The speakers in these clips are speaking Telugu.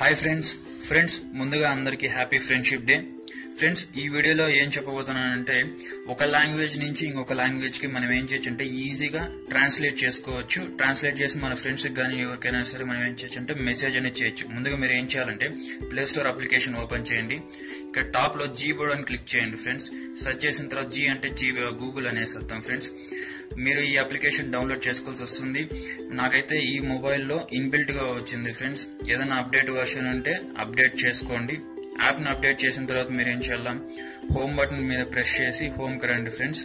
హాయ్ ఫ్రెండ్స్ ఫ్రెండ్స్ ముందుగా అందరికీ హ్యాపీ ఫ్రెండ్షిప్ డే ఫ్రెండ్స్ ఈ వీడియోలో ఏం చెప్పబోతున్నానంటే ఒక లాంగ్వేజ్ నుంచి ఇంకొక లాంగ్వేజ్ కి మనం ఏం చేయొచ్చు అంటే ఈజీగా ట్రాన్స్లేట్ చేసుకోవచ్చు ట్రాన్స్లేట్ చేసి మన ఫ్రెండ్స్ కానీ ఎవరికైనా సరే మనం ఏం చేయొచ్చు అంటే మెసేజ్ అనేది చేయొచ్చు ముందుగా మీరు ఏం చేయాలంటే ప్లే స్టోర్ అప్లికేషన్ ఓపెన్ చేయండి ఇక్కడ టాప్ లో జీ బోర్డ్ అని క్లిక్ చేయండి ఫ్రెండ్స్ సెర్చ్ చేసిన తర్వాత జీ అంటే జీ గూగుల్ అనేసి అర్థం ఫ్రెండ్స్ మీరు ఈ అప్లికేషన్ డౌన్లోడ్ చేసుకోవాల్సి వస్తుంది నాకైతే ఈ మొబైల్లో ఇన్బిల్ట్ గా వచ్చింది ఫ్రెండ్స్ ఏదైనా అప్డేట్ వర్షన్ ఉంటే అప్డేట్ చేసుకోండి యాప్ ని అప్డేట్ చేసిన తర్వాత మీరు ఏం చేయాలి హోమ్ బటన్ మీద ప్రెస్ చేసి హోమ్ కి రండి ఫ్రెండ్స్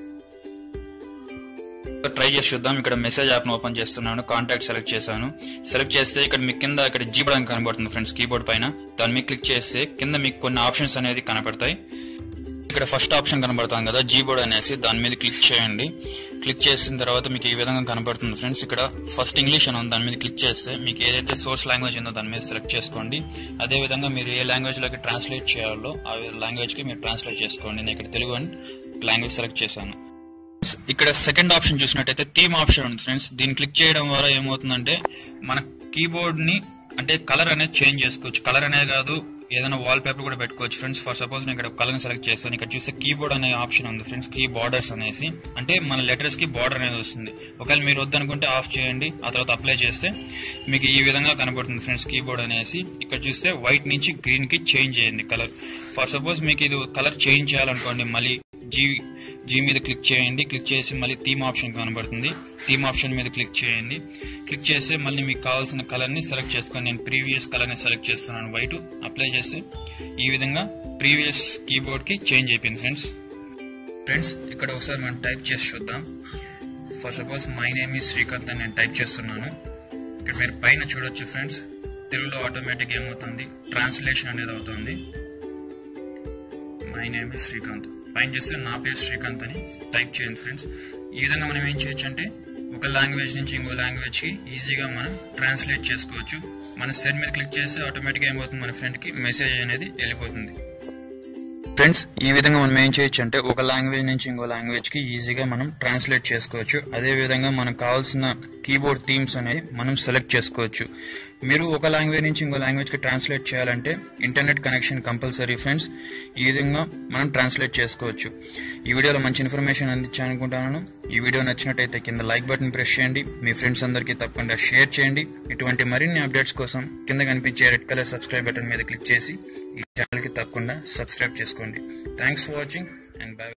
ట్రై చేసి చూద్దాం ఇక్కడ మెసేజ్ యాప్ ఓపెన్ చేస్తున్నాను కాంటాక్ట్ సెలెక్ట్ చేశాను సెలెక్ట్ చేస్తే ఇక్కడ మీకు కింద ఇక్కడ జీబోర్డ్ అని కనబడుతుంది ఫ్రెండ్స్ కీబోర్డ్ పైన దాన్ని మీకు క్లిక్ చేస్తే కింద మీకు కొన్ని ఆప్షన్స్ అనేది కనపడతాయి ఇక్కడ ఫస్ట్ ఆప్షన్ కనబడుతుంది కదా జీబోర్డ్ అనేసి దాని మీద క్లిక్ చేయండి క్లిక్ చేసిన తర్వాత మీకు ఈ విధంగా కనబడుతుంది ఫ్రెండ్స్ ఇక్కడ ఫస్ట్ ఇంగ్లీష్ అని ఉంది దాని మీద క్లిక్ చేస్తే మీకు ఏదైతే సోర్స్ లాంగ్వేజ్ ఉందో దాని మీద సెలెక్ట్ చేసుకోండి అదే విధంగా మీరు ఏ లాంగ్వేజ్ లోకి ట్రాన్స్లేట్ చేయాలో ఆ లాంగ్వేజ్ కి మీరు ట్రాన్స్లేట్ చేసుకోండి నేను ఇక్కడ తెలుగు అని లాంగ్వేజ్ సెలెక్ట్ చేశాను ఇక్కడ సెకండ్ ఆప్షన్ చూసినట్టయితే థీమ్ ఆప్షన్ ఉంది ఫ్రెండ్స్ దీన్ని క్లిక్ చేయడం ద్వారా ఏమవుతుందంటే మన కీబోర్డ్ ని అంటే కలర్ అనేది చేంజ్ చేసుకోవచ్చు కలర్ అనేది కాదు ఏదైనా వాల్ పేపర్ కూడా పెట్టుకోవచ్చు ఫ్రెండ్స్ ఫర్ సపోజ్ నేను ఇక్కడ కలర్ సెలెక్ట్ చేస్తాను ఇక్కడ చూస్తే కీబోర్డ్ అనే ఆప్షన్ ఉంది ఫ్రెండ్స్ కీ బార్డర్స్ అనేసి అంటే మన లెటర్స్ కి బార్డర్ అనేది వస్తుంది ఒకవేళ మీరు వద్దనుకుంటే ఆఫ్ చేయండి ఆ తర్వాత అప్లై చేస్తే మీకు ఈ విధంగా కనబడుతుంది ఫ్రెండ్స్ కీబోర్డ్ అనేసి ఇక్కడ చూస్తే వైట్ నుంచి గ్రీన్ కి చేంజ్ అయ్యింది కలర్ ఫర్ సపోజ్ మీకు ఇది కలర్ చేంజ్ చేయాలనుకోండి మళ్ళీ జీ జీ మీద క్లిక్ చేయండి క్లిక్ చేసి మళ్ళీ థీమ్ ఆప్షన్ కనబడుతుంది థీమ్ ఆప్షన్ మీద క్లిక్ చేయండి క్లిక్ చేస్తే మళ్ళీ మీకు కావాల్సిన కలర్ ని సెలెక్ట్ చేసుకొని నేను ప్రీవియస్ కలర్ ని సెలెక్ట్ చేస్తున్నాను వైట్ అప్లై చేస్తే ఈ విధంగా ప్రీవియస్ కీబోర్డ్ కి చేంజ్ అయిపోయింది ఫ్రెండ్స్ ఫ్రెండ్స్ ఇక్కడ ఒకసారి మనం టైప్ చేసి చూద్దాం ఫర్ సపోజ్ మై నేమ్ ఈ శ్రీకాంత్ అని నేను టైప్ చేస్తున్నాను ఇక్కడ మీరు పైన చూడొచ్చు ఫ్రెండ్స్ తెలుగులో ఆటోమేటిక్ ఏమవుతుంది ట్రాన్స్లేషన్ అనేది అవుతుంది మై నేమ్ ఈ శ్రీకాంత్ పైన చేస్తే నా పేరు శ్రీకాంత్ అని టైప్ చేయండి ఫ్రెండ్స్ ఈ విధంగా మనం ఏం చేయొచ్చు అంటే ఒక లాంగ్వేజ్ నుంచి ఇంకో లాంగ్వేజ్ కి ఈజీగా మనం ట్రాన్స్లేట్ చేసుకోవచ్చు మన సెండ్ మీద క్లిక్ చేస్తే ఆటోమేటిక్ ఏమవుతుంది మన ఫ్రెండ్ కి మెసేజ్ అనేది వెళ్ళిపోతుంది ఫ్రెండ్స్ ఈ విధంగా మనం ఏం చేయొచ్చు అంటే ఒక లాంగ్వేజ్ నుంచి ఇంకో లాంగ్వేజ్ కి ఈజీగా మనం ట్రాన్స్లేట్ చేసుకోవచ్చు అదే విధంగా మనకు కావాల్సిన కీబోర్డ్ థీమ్స్ అనేవి మనం సెలెక్ట్ చేసుకోవచ్చు మీరు ఒక లాంగ్వేజ్ నుంచి ఇంకో లాంగ్వేజ్ కి ట్రాన్స్లేట్ చేయాలంటే ఇంటర్నెట్ కనెక్షన్ కంపల్సరీ ఫ్రెండ్స్ ఈ విధంగా మనం ట్రాన్స్లేట్ చేసుకోవచ్చు ఈ వీడియోలో మంచి ఇన్ఫర్మేషన్ అందించాను అనుకుంటున్నాను ఈ వీడియో నచ్చినట్టయితే కింద లైక్ బటన్ ప్రెస్ చేయండి మీ ఫ్రెండ్స్ అందరికీ తప్పకుండా షేర్ చేయండి ఇటువంటి మరిన్ని అప్డేట్స్ కోసం కింద కనిపించే రెడ్ కలర్ సబ్స్క్రైబ్ బటన్ మీద క్లిక్ చేసి ఈ ఛానల్ కి తప్పకుండా సబ్స్క్రైబ్ చేసుకోండి thanks for watching and by